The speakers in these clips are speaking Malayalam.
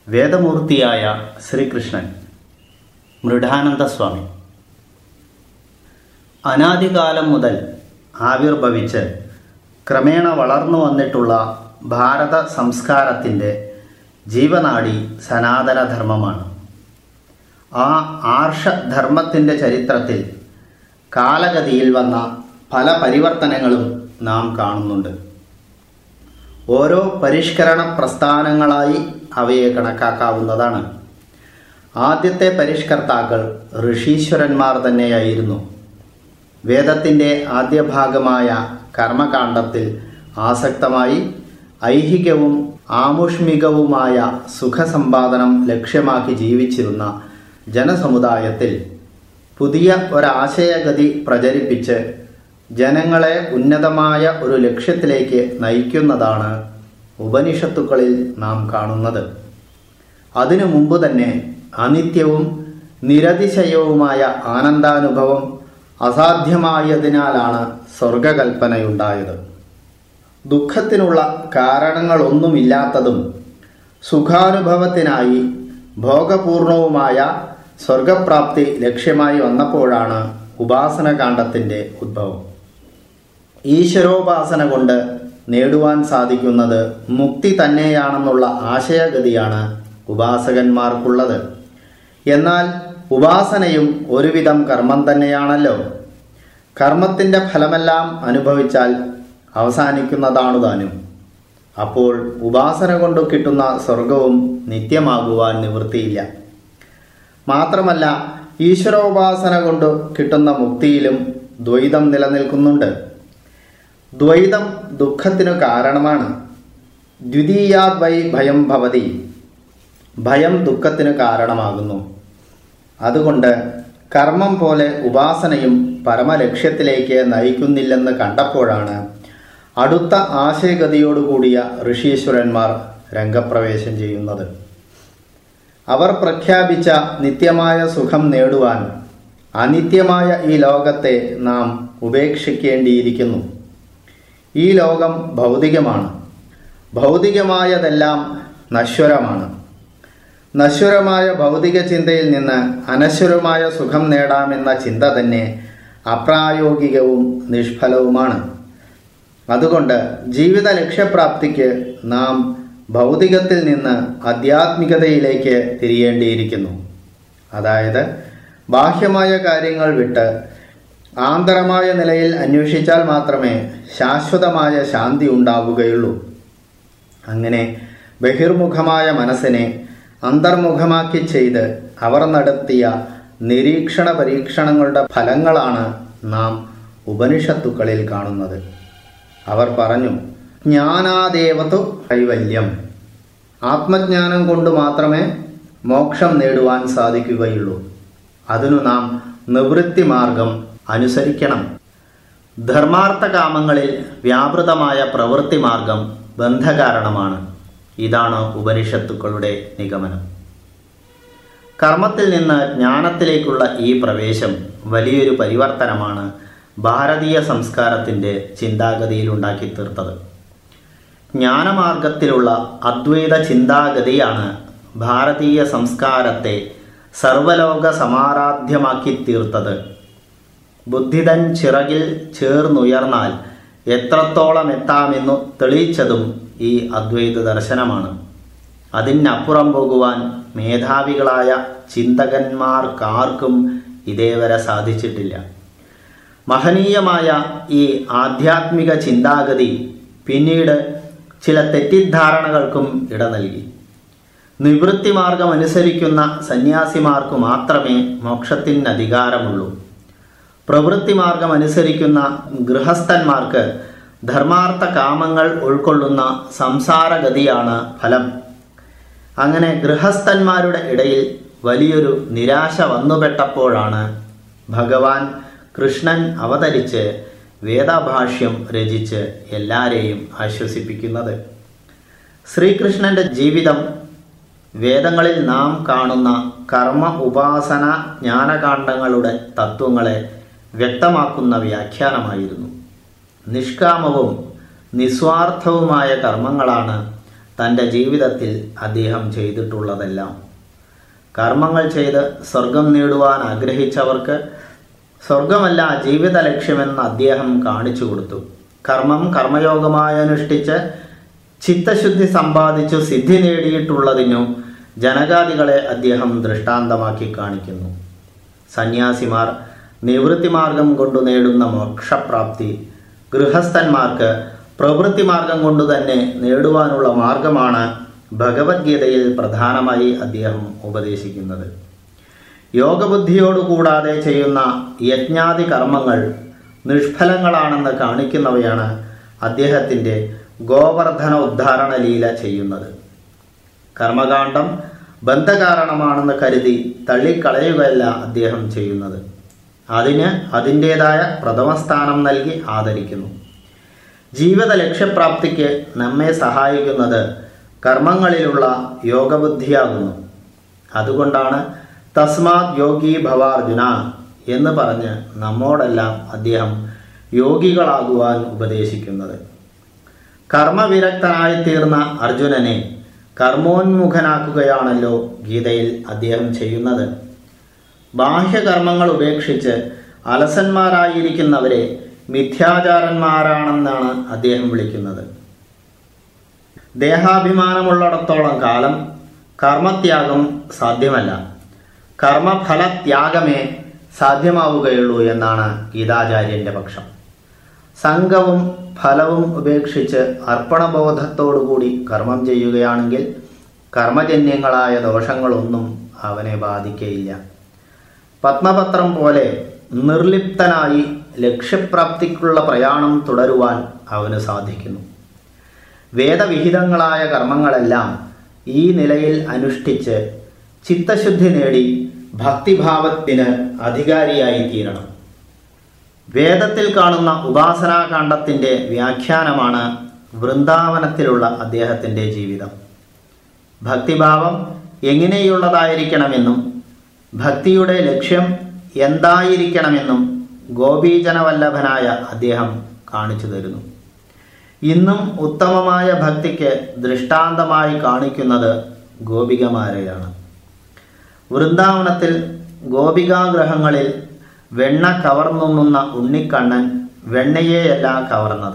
വേദമൂർത്തിയായ ശ്രീകൃഷ്ണൻ മൃഡാനന്ദ സ്വാമി അനാദികാലം മുതൽ ആവിർഭവിച്ച് ക്രമേണ വളർന്നു വന്നിട്ടുള്ള ഭാരത സംസ്കാരത്തിൻ്റെ ജീവനാടി സനാതനധർമ്മമാണ് ആ ആർഷധർമ്മത്തിൻ്റെ ചരിത്രത്തിൽ കാലഗതിയിൽ വന്ന പല പരിവർത്തനങ്ങളും നാം കാണുന്നുണ്ട് ഓരോ പരിഷ്കരണ പ്രസ്ഥാനങ്ങളായി അവയെ കണക്കാക്കാവുന്നതാണ് ആദ്യത്തെ പരിഷ്കർത്താക്കൾ ഋഷീശ്വരന്മാർ തന്നെയായിരുന്നു വേദത്തിൻ്റെ ആദ്യ ഭാഗമായ കർമ്മകാണ്ഡത്തിൽ ആസക്തമായി ഐഹികവും ആമുഷ്മികവുമായ സുഖസമ്പാദനം ലക്ഷ്യമാക്കി ജീവിച്ചിരുന്ന ജനസമുദായത്തിൽ പുതിയ ഒരാശയഗതി പ്രചരിപ്പിച്ച് ജനങ്ങളെ ഉന്നതമായ ഒരു ലക്ഷ്യത്തിലേക്ക് നയിക്കുന്നതാണ് ഉപനിഷത്തുക്കളിൽ നാം കാണുന്നത് അതിനു മുമ്പ് തന്നെ അനിത്യവും നിരതിശയവുമായ ആനന്ദാനുഭവം അസാധ്യമായതിനാലാണ് സ്വർഗകൽപ്പനയുണ്ടായത് ദുഃഖത്തിനുള്ള കാരണങ്ങളൊന്നുമില്ലാത്തതും സുഖാനുഭവത്തിനായി ഭോഗപൂർണവുമായ സ്വർഗപ്രാപ്തി ലക്ഷ്യമായി വന്നപ്പോഴാണ് ഉപാസനകാന്ഡത്തിൻ്റെ ഉദ്ഭവം ഈശ്വരോപാസന കൊണ്ട് നേടുവാൻ സാധിക്കുന്നത് മുക്തി തന്നെയാണെന്നുള്ള ആശയഗതിയാണ് ഉപാസകന്മാർക്കുള്ളത് എന്നാൽ ഉപാസനയും ഒരുവിധം കർമ്മം തന്നെയാണല്ലോ കർമ്മത്തിൻ്റെ ഫലമെല്ലാം അനുഭവിച്ചാൽ അവസാനിക്കുന്നതാണു താനും അപ്പോൾ ഉപാസന കൊണ്ട് കിട്ടുന്ന സ്വർഗവും നിത്യമാകുവാൻ നിവൃത്തിയില്ല മാത്രമല്ല ഈശ്വരോപാസന കൊണ്ട് കിട്ടുന്ന മുക്തിയിലും ദ്വൈതം നിലനിൽക്കുന്നുണ്ട് ദ്വൈതം ദുഃഖത്തിനു കാരണമാണ് ദ്വിതീയാദ്വൈ ഭയം ഭവതി ഭയം ദുഃഖത്തിന് കാരണമാകുന്നു അതുകൊണ്ട് കർമ്മം പോലെ ഉപാസനയും പരമലക്ഷ്യത്തിലേക്ക് നയിക്കുന്നില്ലെന്ന് കണ്ടപ്പോഴാണ് അടുത്ത ആശയഗതിയോടുകൂടിയ ഋഷീശ്വരന്മാർ രംഗപ്രവേശം ചെയ്യുന്നത് അവർ പ്രഖ്യാപിച്ച നിത്യമായ സുഖം നേടുവാൻ അനിത്യമായ ഈ ലോകത്തെ നാം ഉപേക്ഷിക്കേണ്ടിയിരിക്കുന്നു ഈ ലോകം ഭൗതികമാണ് ഭൗതികമായതെല്ലാം നശ്വരമാണ് നശ്വരമായ ഭൗതിക ചിന്തയിൽ നിന്ന് അനശ്വരമായ സുഖം നേടാമെന്ന ചിന്ത തന്നെ അപ്രായോഗികവും നിഷ്ഫലവുമാണ് അതുകൊണ്ട് ജീവിത ലക്ഷ്യപ്രാപ്തിക്ക് നാം ഭൗതികത്തിൽ നിന്ന് ആധ്യാത്മികതയിലേക്ക് തിരിയേണ്ടിയിരിക്കുന്നു അതായത് ബാഹ്യമായ കാര്യങ്ങൾ വിട്ട് ആന്തരമായ നിലയിൽ അന്വേഷിച്ചാൽ മാത്രമേ ശാശ്വതമായ ശാന്തി ഉണ്ടാവുകയുള്ളൂ അങ്ങനെ ബഹിർമുഖമായ മനസ്സിനെ അന്തർമുഖമാക്കി ചെയ്ത് അവർ നടത്തിയ നിരീക്ഷണ പരീക്ഷണങ്ങളുടെ ഫലങ്ങളാണ് നാം ഉപനിഷത്തുക്കളിൽ കാണുന്നത് അവർ പറഞ്ഞു ജ്ഞാനാദേവതു കൈവല്യം ആത്മജ്ഞാനം കൊണ്ട് മാത്രമേ മോക്ഷം നേടുവാൻ സാധിക്കുകയുള്ളൂ അതിനു നാം നിവൃത്തി മാർഗം അനുസരിക്കണം ധർമാർത്ഥ കാമങ്ങളിൽ വ്യാപൃതമായ പ്രവൃത്തി മാർഗം ബന്ധകാരണമാണ് ഇതാണ് ഉപനിഷത്തുക്കളുടെ നിഗമനം കർമ്മത്തിൽ നിന്ന് ജ്ഞാനത്തിലേക്കുള്ള ഈ പ്രവേശം വലിയൊരു പരിവർത്തനമാണ് ഭാരതീയ സംസ്കാരത്തിൻ്റെ ചിന്താഗതിയിൽ ഉണ്ടാക്കി തീർത്തത് ജ്ഞാനമാർഗത്തിലുള്ള അദ്വൈത ചിന്താഗതിയാണ് ഭാരതീയ സംസ്കാരത്തെ സർവലോക സമാരാധ്യമാക്കി തീർത്തത് ബുദ്ധിതൻ ചിറകിൽ ചേർന്നുയർന്നാൽ എത്രത്തോളം എത്താമെന്നു തെളിയിച്ചതും ഈ അദ്വൈത ദർശനമാണ് അതിനപ്പുറം പോകുവാൻ മേധാവികളായ ചിന്തകന്മാർക്കാർക്കും ഇതേവരെ സാധിച്ചിട്ടില്ല മഹനീയമായ ഈ ആധ്യാത്മിക ചിന്താഗതി പിന്നീട് ചില തെറ്റിദ്ധാരണകൾക്കും ഇട നൽകി നിവൃത്തി മാർഗം അനുസരിക്കുന്ന സന്യാസിമാർക്കു മാത്രമേ മോക്ഷത്തിന് അധികാരമുള്ളൂ പ്രവൃത്തി മാർഗം അനുസരിക്കുന്ന ഗൃഹസ്ഥന്മാർക്ക് ധർമാർത്ഥ കാമങ്ങൾ ഉൾക്കൊള്ളുന്ന സംസാരഗതിയാണ് ഫലം അങ്ങനെ ഗൃഹസ്ഥന്മാരുടെ ഇടയിൽ വലിയൊരു നിരാശ വന്നുപെട്ടപ്പോഴാണ് ഭഗവാൻ കൃഷ്ണൻ അവതരിച്ച് വേദഭാഷ്യം രചിച്ച് എല്ലാരെയും ആശ്വസിപ്പിക്കുന്നത് ശ്രീകൃഷ്ണന്റെ ജീവിതം വേദങ്ങളിൽ നാം കാണുന്ന കർമ്മ ഉപാസന ജ്ഞാനകാന്ഡങ്ങളുടെ തത്വങ്ങളെ വ്യക്തമാക്കുന്ന വ്യാഖ്യാനമായിരുന്നു നിഷ്കാമവും നിസ്വാർത്ഥവുമായ കർമ്മങ്ങളാണ് തൻ്റെ ജീവിതത്തിൽ അദ്ദേഹം ചെയ്തിട്ടുള്ളതെല്ലാം കർമ്മങ്ങൾ ചെയ്ത് സ്വർഗം നേടുവാൻ ആഗ്രഹിച്ചവർക്ക് സ്വർഗമല്ല ജീവിത ലക്ഷ്യമെന്ന് അദ്ദേഹം കാണിച്ചു കൊടുത്തു കർമ്മം കർമ്മയോഗമായി അനുഷ്ഠിച്ച് ചിത്തശുദ്ധി സമ്പാദിച്ചു സിദ്ധി നേടിയിട്ടുള്ളതിനു ജനകാദികളെ അദ്ദേഹം ദൃഷ്ടാന്തമാക്കി കാണിക്കുന്നു സന്യാസിമാർ നിവൃത്തിമാർഗം കൊണ്ടു നേടുന്ന മോക്ഷപ്രാപ്തി ഗൃഹസ്ഥന്മാർക്ക് പ്രവൃത്തി മാർഗം കൊണ്ടു തന്നെ നേടുവാനുള്ള മാർഗമാണ് ഭഗവത്ഗീതയിൽ പ്രധാനമായി അദ്ദേഹം ഉപദേശിക്കുന്നത് യോഗബുദ്ധിയോടുകൂടാതെ ചെയ്യുന്ന യജ്ഞാതി കർമ്മങ്ങൾ നിഷ്ഫലങ്ങളാണെന്ന് കാണിക്കുന്നവയാണ് അദ്ദേഹത്തിൻ്റെ ഗോവർദ്ധന ഉദ്ധാരണ ലീല ചെയ്യുന്നത് കർമ്മകാണ്ഡം ബന്ധകാരണമാണെന്ന് കരുതി തള്ളിക്കളയുകയല്ല അദ്ദേഹം ചെയ്യുന്നത് അതിന് അതിൻ്റേതായ പ്രഥമസ്ഥാനം നൽകി ആദരിക്കുന്നു ജീവിത ലക്ഷ്യപ്രാപ്തിക്ക് നമ്മെ സഹായിക്കുന്നത് കർമ്മങ്ങളിലുള്ള യോഗബുദ്ധിയാകുന്നു അതുകൊണ്ടാണ് തസ്മാത് യോഗി ഭവാർജുന എന്ന് പറഞ്ഞ് നമ്മോടെല്ലാം അദ്ദേഹം യോഗികളാകുവാൻ ഉപദേശിക്കുന്നത് കർമ്മവിരക്തനായി തീർന്ന അർജുനനെ കർമ്മോന്മുഖനാക്കുകയാണല്ലോ ഗീതയിൽ അദ്ദേഹം ചെയ്യുന്നത് ബാഹ്യകർമ്മങ്ങൾ ഉപേക്ഷിച്ച് അലസന്മാരായിരിക്കുന്നവരെ മിഥ്യാചാരന്മാരാണെന്നാണ് അദ്ദേഹം വിളിക്കുന്നത് ദേഹാഭിമാനമുള്ളിടത്തോളം കാലം കർമ്മത്യാഗം സാധ്യമല്ല കർമ്മഫലത്യാഗമേ സാധ്യമാവുകയുള്ളൂ എന്നാണ് ഗീതാചാര്യന്റെ പക്ഷം സംഘവും ഫലവും ഉപേക്ഷിച്ച് അർപ്പണബോധത്തോടുകൂടി കർമ്മം ചെയ്യുകയാണെങ്കിൽ കർമ്മജന്യങ്ങളായ ദോഷങ്ങളൊന്നും അവനെ ബാധിക്കയില്ല പത്മപത്രം പോലെ നിർലിപ്തനായി ലക്ഷ്യപ്രാപ്തിക്കുള്ള പ്രയാണം തുടരുവാൻ അവന് സാധിക്കുന്നു വേദവിഹിതങ്ങളായ കർമ്മങ്ങളെല്ലാം ഈ നിലയിൽ അനുഷ്ഠിച്ച് ചിത്തശുദ്ധി നേടി ഭക്തിഭാവത്തിന് അധികാരിയായി തീരണം വേദത്തിൽ കാണുന്ന ഉപാസനാകാന്ഡത്തിൻ്റെ വ്യാഖ്യാനമാണ് വൃന്ദാവനത്തിലുള്ള അദ്ദേഹത്തിൻ്റെ ജീവിതം ഭക്തിഭാവം എങ്ങനെയുള്ളതായിരിക്കണമെന്നും ഭക്തിയുടെ ലക്ഷ്യം എന്തായിരിക്കണമെന്നും ഗോപീജനവല്ലഭനായ അദ്ദേഹം കാണിച്ചു തരുന്നു ഇന്നും ഉത്തമമായ ഭക്തിക്ക് ദൃഷ്ടാന്തമായി കാണിക്കുന്നത് ഗോപികമാരെയാണ് വൃന്ദാവനത്തിൽ ഗോപികാഗ്രഹങ്ങളിൽ വെണ്ണ കവർന്നുണ്ണുന്ന ഉണ്ണിക്കണ്ണൻ വെണ്ണയെയല്ല കവർന്നത്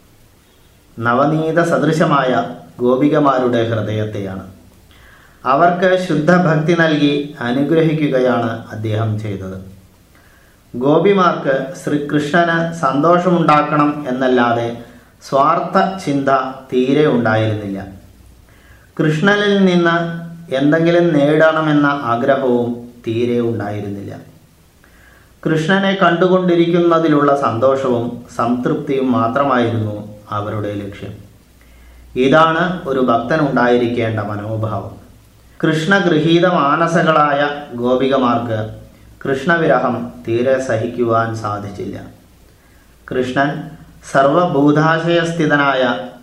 നവനീത സദൃശമായ ഗോപികമാരുടെ ഹൃദയത്തെയാണ് അവർക്ക് ശുദ്ധഭക്തി നൽകി അനുഗ്രഹിക്കുകയാണ് അദ്ദേഹം ചെയ്തത് ഗോപിമാർക്ക് ശ്രീകൃഷ്ണന് സന്തോഷമുണ്ടാക്കണം എന്നല്ലാതെ സ്വാർത്ഥ ചിന്ത തീരെ ഉണ്ടായിരുന്നില്ല കൃഷ്ണനിൽ നിന്ന് എന്തെങ്കിലും നേടണമെന്ന ആഗ്രഹവും തീരെ ഉണ്ടായിരുന്നില്ല കൃഷ്ണനെ കണ്ടുകൊണ്ടിരിക്കുന്നതിലുള്ള സന്തോഷവും സംതൃപ്തിയും മാത്രമായിരുന്നു അവരുടെ ലക്ഷ്യം ഇതാണ് ഒരു ഭക്തനുണ്ടായിരിക്കേണ്ട മനോഭാവം കൃഷ്ണഗൃഹീത മാനസകളായ ഗോപികമാർക്ക് കൃഷ്ണവിരഹം തീരെ സഹിക്കുവാൻ സാധിച്ചില്ല കൃഷ്ണൻ സർവഭൂതാശയസ്ഥിതനായ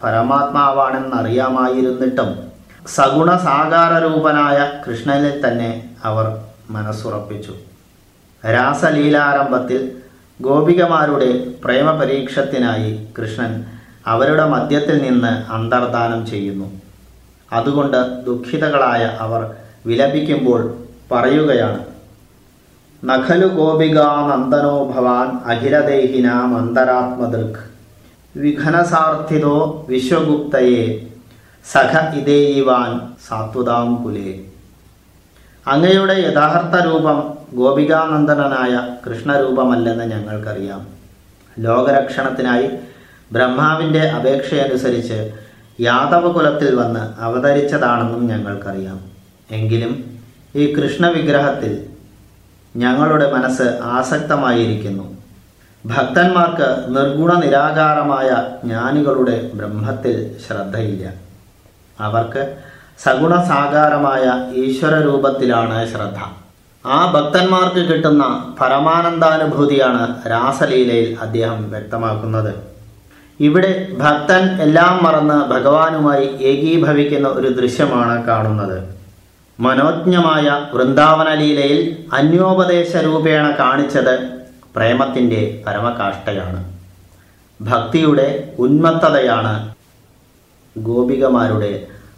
പരമാത്മാവാണെന്നറിയാമായിരുന്നിട്ടും സഗുണസാകാരരൂപനായ കൃഷ്ണനിൽ തന്നെ അവർ മനസ്സുറപ്പിച്ചു രാസലീലാരംഭത്തിൽ ഗോപികമാരുടെ പ്രേമപരീക്ഷത്തിനായി കൃഷ്ണൻ അവരുടെ മധ്യത്തിൽ നിന്ന് അന്തർദാനം ചെയ്യുന്നു അതുകൊണ്ട് ദുഃഖിതകളായ അവർ വിലപിക്കുമ്പോൾ പറയുകയാണ് നഖലു ഗോപികാനന്ദനോ ഭവാൻ അഖിലദേഹിനാം അന്തരാത്മദൃക് വിഘനസാർത്ഥിതോ വിശ്വഗുപ്തയെ സഖ ഇതേയിവാൻ സാത്വതാം കുലേ അങ്ങയുടെ യഥാർത്ഥ രൂപം ഗോപികാനന്ദനായ കൃഷ്ണരൂപമല്ലെന്ന് ഞങ്ങൾക്കറിയാം ലോകരക്ഷണത്തിനായി ബ്രഹ്മാവിൻ്റെ അപേക്ഷയനുസരിച്ച് യാദവകുലത്തിൽ വന്ന് അവതരിച്ചതാണെന്നും ഞങ്ങൾക്കറിയാം എങ്കിലും ഈ കൃഷ്ണവിഗ്രഹത്തിൽ ഞങ്ങളുടെ മനസ്സ് ആസക്തമായിരിക്കുന്നു ഭക്തന്മാർക്ക് നിർഗുണ നിരാകാരമായ ജ്ഞാനികളുടെ ബ്രഹ്മത്തിൽ ശ്രദ്ധയില്ല അവർക്ക് സഗുണസാകാരമായ ഈശ്വര രൂപത്തിലാണ് ശ്രദ്ധ ആ ഭക്തന്മാർക്ക് കിട്ടുന്ന പരമാനന്ദാനുഭൂതിയാണ് രാസലീലയിൽ അദ്ദേഹം വ്യക്തമാക്കുന്നത് ഇവിടെ ഭക്തൻ എല്ലാം മറന്ന് ഭഗവാനുമായി ഏകീഭവിക്കുന്ന ഒരു ദൃശ്യമാണ് കാണുന്നത് മനോജ്ഞമായ വൃന്ദാവന ലീലയിൽ അന്യോപദേശ രൂപേണ കാണിച്ചത് പ്രേമത്തിൻ്റെ പരമകാഷ്ഠയാണ് ഭക്തിയുടെ ഉന്മത്തതയാണ് ഗോപികമാരുടെ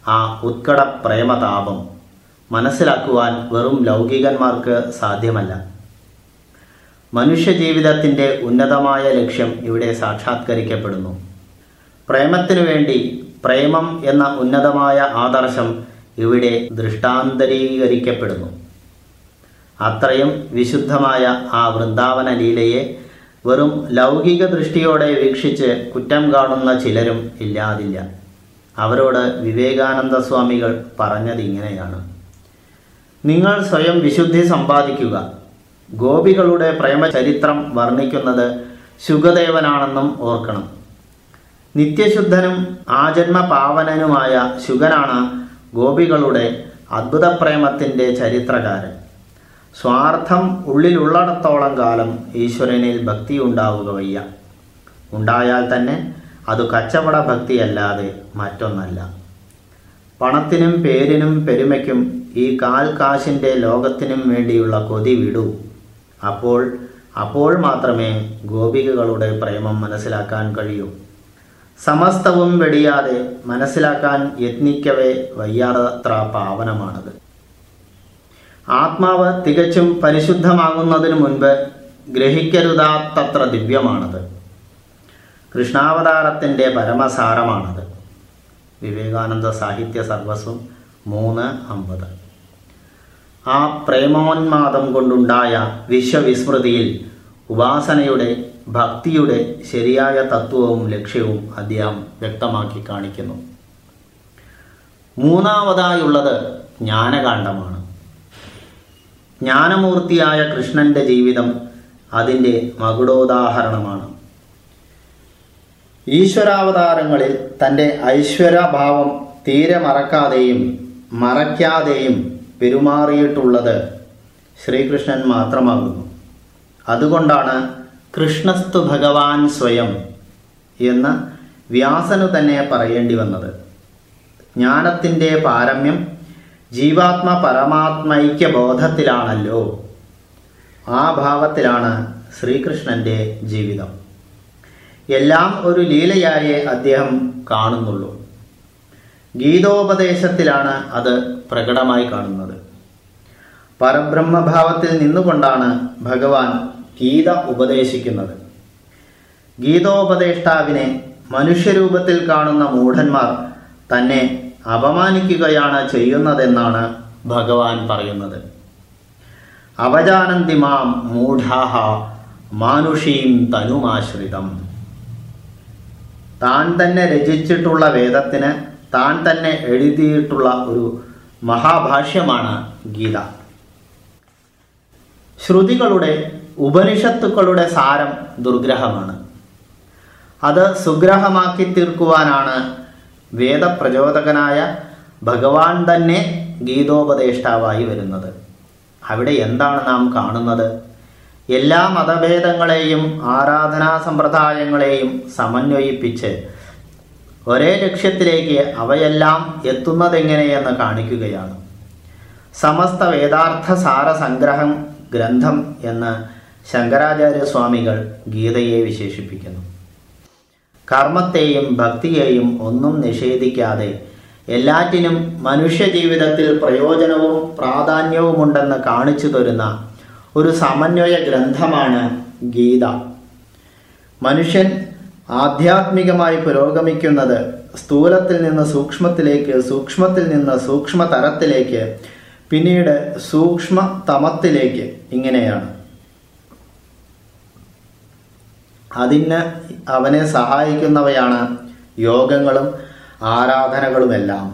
ആ ഉത്കട പ്രേമതാപം മനസ്സിലാക്കുവാൻ വെറും ലൗകികന്മാർക്ക് സാധ്യമല്ല മനുഷ്യജീവിതത്തിൻ്റെ ഉന്നതമായ ലക്ഷ്യം ഇവിടെ സാക്ഷാത്കരിക്കപ്പെടുന്നു പ്രേമത്തിനു വേണ്ടി പ്രേമം എന്ന ഉന്നതമായ ആദർശം ഇവിടെ ദൃഷ്ടാന്തരീകരിക്കപ്പെടുന്നു അത്രയും വിശുദ്ധമായ ആ വൃന്ദാവന ലീലയെ വെറും ലൗകിക ദൃഷ്ടിയോടെ വീക്ഷിച്ച് കുറ്റം കാണുന്ന ചിലരും ഇല്ലാതില്ല അവരോട് വിവേകാനന്ദ സ്വാമികൾ പറഞ്ഞത് ഇങ്ങനെയാണ് നിങ്ങൾ സ്വയം വിശുദ്ധി സമ്പാദിക്കുക ഗോപികളുടെ പ്രേമചരിത്രം വർണ്ണിക്കുന്നത് ശുഗദേവനാണെന്നും ഓർക്കണം നിത്യശുദ്ധനും ആജന്മ പാവനനുമായ ശുഗനാണ് ഗോപികളുടെ അദ്ഭുത പ്രേമത്തിൻ്റെ ചരിത്രകാരൻ സ്വാർത്ഥം ഉള്ളിലുള്ളിടത്തോളം കാലം ഈശ്വരനിൽ ഭക്തി ഉണ്ടാവുക വയ്യ ഉണ്ടായാൽ തന്നെ അത് കച്ചവട ഭക്തിയല്ലാതെ മറ്റൊന്നല്ല പണത്തിനും പേരിനും പെരുമയ്ക്കും ഈ കാൽ കാശിൻ്റെ ലോകത്തിനും വേണ്ടിയുള്ള കൊതി വിടൂ അപ്പോൾ അപ്പോൾ മാത്രമേ ഗോപികകളുടെ പ്രേമം മനസ്സിലാക്കാൻ കഴിയൂ സമസ്തവും വെടിയാതെ മനസ്സിലാക്കാൻ യത്നിക്കവേ വയ്യാറത്ര പാവനമാണത് ആത്മാവ് തികച്ചും പരിശുദ്ധമാകുന്നതിനു മുൻപ് ഗ്രഹിക്കരുതാത്തത്ര ദിവ്യമാണത് കൃഷ്ണാവതാരത്തിൻ്റെ പരമസാരമാണത് വിവേകാനന്ദ സാഹിത്യ സർവസ്വം മൂന്ന് അമ്പത് ആ പ്രേമോന്മാദം കൊണ്ടുണ്ടായ വിശ്വവിസ്മൃതിയിൽ ഉപാസനയുടെ ഭക്തിയുടെ ശരിയായ തത്വവും ലക്ഷ്യവും അദ്ദേഹം വ്യക്തമാക്കി കാണിക്കുന്നു മൂന്നാമതായുള്ളത് ജ്ഞാനകാന്ഡമാണ് ജ്ഞാനമൂർത്തിയായ കൃഷ്ണന്റെ ജീവിതം അതിൻ്റെ മകുടോദാഹരണമാണ് ഈശ്വരാവതാരങ്ങളിൽ തൻ്റെ ഐശ്വര്യഭാവം തീരെ മറക്കാതെയും മറയ്ക്കാതെയും പെരുമാറിയിട്ടുള്ളത് ശ്രീകൃഷ്ണൻ മാത്രമാകുന്നു അതുകൊണ്ടാണ് കൃഷ്ണസ്തു ഭഗവാൻ സ്വയം എന്ന് വ്യാസനു തന്നെ പറയേണ്ടി വന്നത് ജ്ഞാനത്തിൻ്റെ പാരമ്യം ജീവാത്മ പരമാത്മൈക്യ ബോധത്തിലാണല്ലോ ആ ഭാവത്തിലാണ് ശ്രീകൃഷ്ണന്റെ ജീവിതം എല്ലാം ഒരു ലീലയായേ അദ്ദേഹം കാണുന്നുള്ളൂ ഗീതോപദേശത്തിലാണ് അത് പ്രകടമായി കാണുന്നത് പരബ്രഹ്മഭാവത്തിൽ നിന്നുകൊണ്ടാണ് ഭഗവാൻ ഗീത ഉപദേശിക്കുന്നത് ഗീതോപദേഷ്ടാവിനെ മനുഷ്യരൂപത്തിൽ കാണുന്ന മൂഢന്മാർ തന്നെ അപമാനിക്കുകയാണ് ചെയ്യുന്നതെന്നാണ് ഭഗവാൻ പറയുന്നത് അവജാനന്തി മാം മൂഢാഹ മാനുഷീം തനുമാശ്രിതം താൻ തന്നെ രചിച്ചിട്ടുള്ള വേദത്തിന് താൻ തന്നെ എഴുതിയിട്ടുള്ള ഒരു മഹാഭാഷ്യമാണ് ഗീത ശ്രുതികളുടെ ഉപനിഷത്തുക്കളുടെ സാരം ദുർഗ്രഹമാണ് അത് സുഗ്രഹമാക്കി തീർക്കുവാനാണ് വേദപ്രചോദകനായ ഭഗവാൻ തന്നെ ഗീതോപദേഷ്ടാവായി വരുന്നത് അവിടെ എന്താണ് നാം കാണുന്നത് എല്ലാ മതഭേദങ്ങളെയും ആരാധനാ സമ്പ്രദായങ്ങളെയും സമന്വയിപ്പിച്ച് ഒരേ ലക്ഷ്യത്തിലേക്ക് അവയെല്ലാം എത്തുന്നതെങ്ങനെയെന്ന് കാണിക്കുകയാണ് സമസ്ത വേദാർത്ഥ സാര സംഗ്രഹം ഗ്രന്ഥം എന്ന് ശങ്കരാചാര്യ സ്വാമികൾ ഗീതയെ വിശേഷിപ്പിക്കുന്നു കർമ്മത്തെയും ഭക്തിയെയും ഒന്നും നിഷേധിക്കാതെ എല്ലാറ്റിനും മനുഷ്യജീവിതത്തിൽ പ്രയോജനവും പ്രാധാന്യവുമുണ്ടെന്ന് കാണിച്ചു തരുന്ന ഒരു സമന്വയ ഗ്രന്ഥമാണ് ഗീത മനുഷ്യൻ ആധ്യാത്മികമായി പുരോഗമിക്കുന്നത് സ്ഥൂലത്തിൽ നിന്ന് സൂക്ഷ്മത്തിലേക്ക് സൂക്ഷ്മത്തിൽ നിന്ന് സൂക്ഷ്മതരത്തിലേക്ക് പിന്നീട് സൂക്ഷ്മ തമത്തിലേക്ക് ഇങ്ങനെയാണ് അതിന് അവനെ സഹായിക്കുന്നവയാണ് യോഗങ്ങളും ആരാധനകളുമെല്ലാം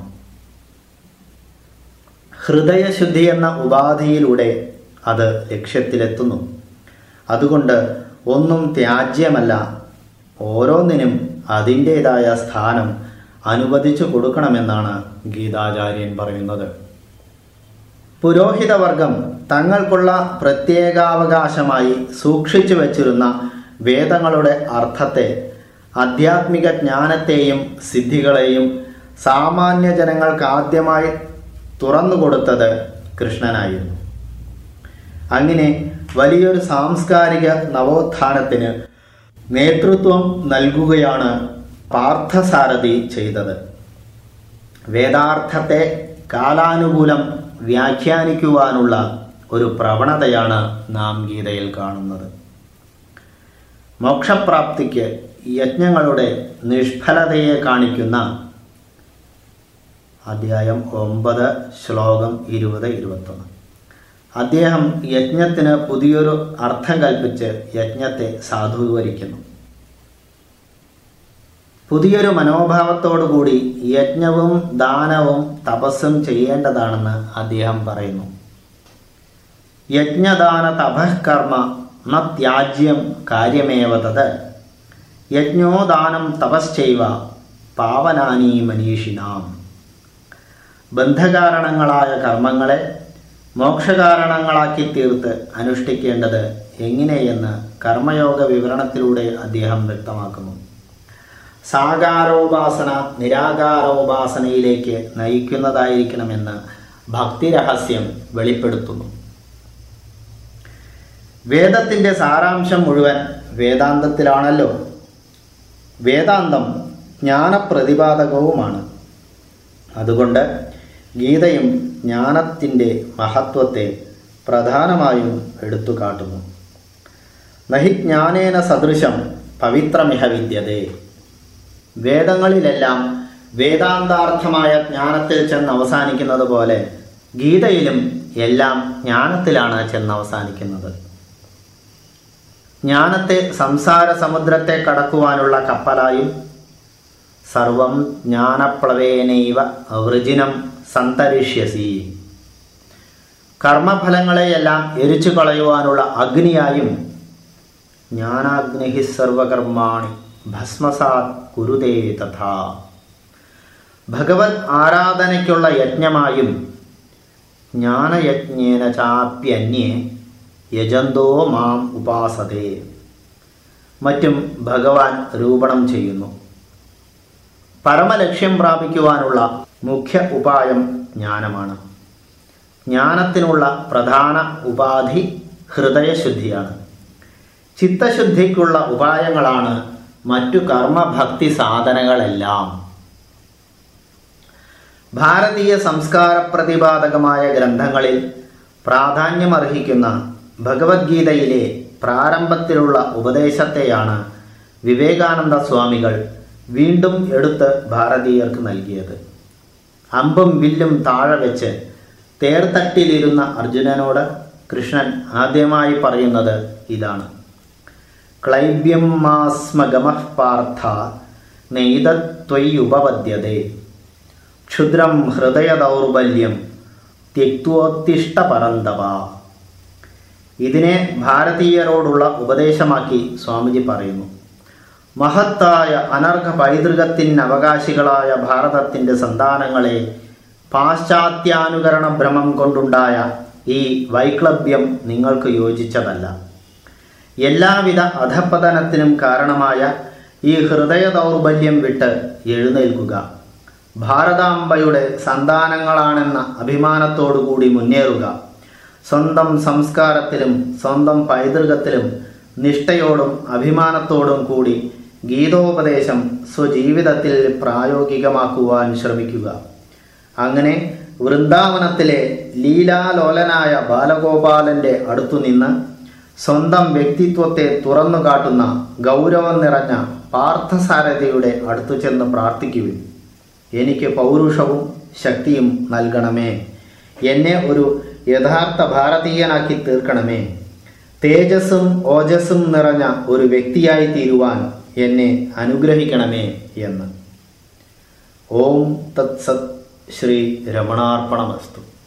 ഹൃദയശുദ്ധി എന്ന ഉപാധിയിലൂടെ അത് ലക്ഷ്യത്തിലെത്തുന്നു അതുകൊണ്ട് ഒന്നും ത്യാജ്യമല്ല ഓരോന്നിനും അതിൻ്റേതായ സ്ഥാനം അനുവദിച്ചു കൊടുക്കണമെന്നാണ് ഗീതാചാര്യൻ പറയുന്നത് പുരോഹിതവർഗം തങ്ങൾക്കുള്ള പ്രത്യേകാവകാശമായി സൂക്ഷിച്ചു വച്ചിരുന്ന വേദങ്ങളുടെ അർത്ഥത്തെ ആധ്യാത്മിക ജ്ഞാനത്തെയും സിദ്ധികളെയും സാമാന്യ ജനങ്ങൾക്ക് ആദ്യമായി തുറന്നുകൊടുത്തത് കൃഷ്ണനായിരുന്നു അങ്ങനെ വലിയൊരു സാംസ്കാരിക നവോത്ഥാനത്തിന് നേതൃത്വം നൽകുകയാണ് പാർത്ഥസാരഥി ചെയ്തത് വേദാർത്ഥത്തെ കാലാനുകൂലം വ്യാഖ്യാനിക്കുവാനുള്ള ഒരു പ്രവണതയാണ് നാം ഗീതയിൽ കാണുന്നത് മോക്ഷപ്രാപ്തിക്ക് യജ്ഞങ്ങളുടെ നിഷ്ഫലതയെ കാണിക്കുന്ന അധ്യായം ഒമ്പത് ശ്ലോകം ഇരുപത് ഇരുപത്തൊന്ന് അദ്ദേഹം യജ്ഞത്തിന് പുതിയൊരു അർത്ഥം കൽപ്പിച്ച് യജ്ഞത്തെ സാധൂകരിക്കുന്നു പുതിയൊരു മനോഭാവത്തോടുകൂടി യജ്ഞവും ദാനവും തപസ്സും ചെയ്യേണ്ടതാണെന്ന് അദ്ദേഹം പറയുന്നു യജ്ഞദാന തപഃകർമ്മ ന ത്യാജ്യം കാര്യമേവ തത് യജ്ഞോദാനം തപശ്ചൈവ പാവനാനി മനീഷിനാം ബന്ധകാരണങ്ങളായ കർമ്മങ്ങളെ മോക്ഷകാരണങ്ങളാക്കി തീർത്ത് അനുഷ്ഠിക്കേണ്ടത് എങ്ങനെയെന്ന് കർമ്മയോഗ വിവരണത്തിലൂടെ അദ്ദേഹം വ്യക്തമാക്കുന്നു സാകാരോപാസന നിരാകാരോപാസനയിലേക്ക് നയിക്കുന്നതായിരിക്കണമെന്ന് ഭക്തിരഹസ്യം വെളിപ്പെടുത്തുന്നു വേദത്തിൻ്റെ സാരാംശം മുഴുവൻ വേദാന്തത്തിലാണല്ലോ വേദാന്തം ജ്ഞാനപ്രതിപാദകവുമാണ് അതുകൊണ്ട് ഗീതയും ജ്ഞാനത്തിൻ്റെ മഹത്വത്തെ പ്രധാനമായും എടുത്തു കാട്ടുന്നു നഹി ജ്ഞാനേന സദൃശം പവിത്രമിഹ വിദ്യതേ വേദങ്ങളിലെല്ലാം വേദാന്താർത്ഥമായ ജ്ഞാനത്തിൽ ചെന്ന് അവസാനിക്കുന്നത് പോലെ ഗീതയിലും എല്ലാം ജ്ഞാനത്തിലാണ് ചെന്ന് അവസാനിക്കുന്നത് ജ്ഞാനത്തെ സംസാര സമുദ്രത്തെ കടക്കുവാനുള്ള കപ്പലായും സർവം ജ്ഞാനപ്ലവേനൈവ വൃജിനം സന്തരിഷ്യസി കർമ്മഫലങ്ങളെയെല്ലാം എരിച്ചു കളയുവാനുള്ള അഗ്നിയായും ജ്ഞാനാഗ്നി സർവകർമാണി ഭസ്മസാത് കുരുതേ തഥാ ഭഗവത് ആരാധനയ്ക്കുള്ള യജ്ഞമായും ജ്ഞാനയജ്ഞേന ചാപ്യന്യേ യജന്തോ മാം ഉപാസതേ മറ്റും ഭഗവാൻ രൂപണം ചെയ്യുന്നു പരമലക്ഷ്യം പ്രാപിക്കുവാനുള്ള മുഖ്യ ഉപായം ജ്ഞാനമാണ് ജ്ഞാനത്തിനുള്ള പ്രധാന ഉപാധി ഹൃദയശുദ്ധിയാണ് ചിത്തശുദ്ധിക്കുള്ള ഉപായങ്ങളാണ് മറ്റു കർമ്മഭക്തി സാധനങ്ങളെല്ലാം ഭാരതീയ സംസ്കാര പ്രതിപാദകമായ ഗ്രന്ഥങ്ങളിൽ പ്രാധാന്യമർഹിക്കുന്ന ഭഗവത്ഗീതയിലെ പ്രാരംഭത്തിലുള്ള ഉപദേശത്തെയാണ് വിവേകാനന്ദ സ്വാമികൾ വീണ്ടും എടുത്ത് ഭാരതീയർക്ക് നൽകിയത് അമ്പും വില്ലും താഴെ വെച്ച് തേർത്തട്ടിലിരുന്ന അർജുനനോട് കൃഷ്ണൻ ആദ്യമായി പറയുന്നത് ഇതാണ് ക്ലൈബ്യം മാസ്മഗമഃ പാർത്ഥ നെയ്തത്വയുപപദ്യതേ ക്ഷുദ്രം ഹൃദയ ദൗർബല്യം ത്യക്തോത്തിഷ്ട പരന്തവ ഇതിനെ ഭാരതീയരോടുള്ള ഉപദേശമാക്കി സ്വാമിജി പറയുന്നു മഹത്തായ അനർഘ പൈതൃകത്തിന് അവകാശികളായ ഭാരതത്തിൻ്റെ സന്താനങ്ങളെ പാശ്ചാത്യാനുകരണ ഭ്രമം കൊണ്ടുണ്ടായ ഈ വൈക്ലഭ്യം നിങ്ങൾക്ക് യോജിച്ചതല്ല എല്ലാവിധ അധപ്പതനത്തിനും കാരണമായ ഈ ഹൃദയ ദൗർബല്യം വിട്ട് എഴുന്നേൽക്കുക ഭാരതാംബയുടെ സന്താനങ്ങളാണെന്ന അഭിമാനത്തോടുകൂടി മുന്നേറുക സ്വന്തം സംസ്കാരത്തിലും സ്വന്തം പൈതൃകത്തിലും നിഷ്ഠയോടും അഭിമാനത്തോടും കൂടി ഗീതോപദേശം സ്വജീവിതത്തിൽ പ്രായോഗികമാക്കുവാൻ ശ്രമിക്കുക അങ്ങനെ വൃന്ദാവനത്തിലെ ലീലാലോലനായ ബാലഗോപാലൻ്റെ അടുത്തുനിന്ന് സ്വന്തം വ്യക്തിത്വത്തെ തുറന്നു കാട്ടുന്ന ഗൗരവം നിറഞ്ഞ പാർത്ഥസാരഥിയുടെ അടുത്തു ചെന്ന് പ്രാർത്ഥിക്കുവിൻ എനിക്ക് പൗരുഷവും ശക്തിയും നൽകണമേ എന്നെ ഒരു യഥാർത്ഥ ഭാരതീയനാക്കി തീർക്കണമേ തേജസ്സും ഓജസ്സും നിറഞ്ഞ ഒരു വ്യക്തിയായി തീരുവാൻ എന്നെ അനുഗ്രഹിക്കണമേ എന്ന് ഓം തത്സത് ശ്രീ രമണാർപ്പണമസ്തു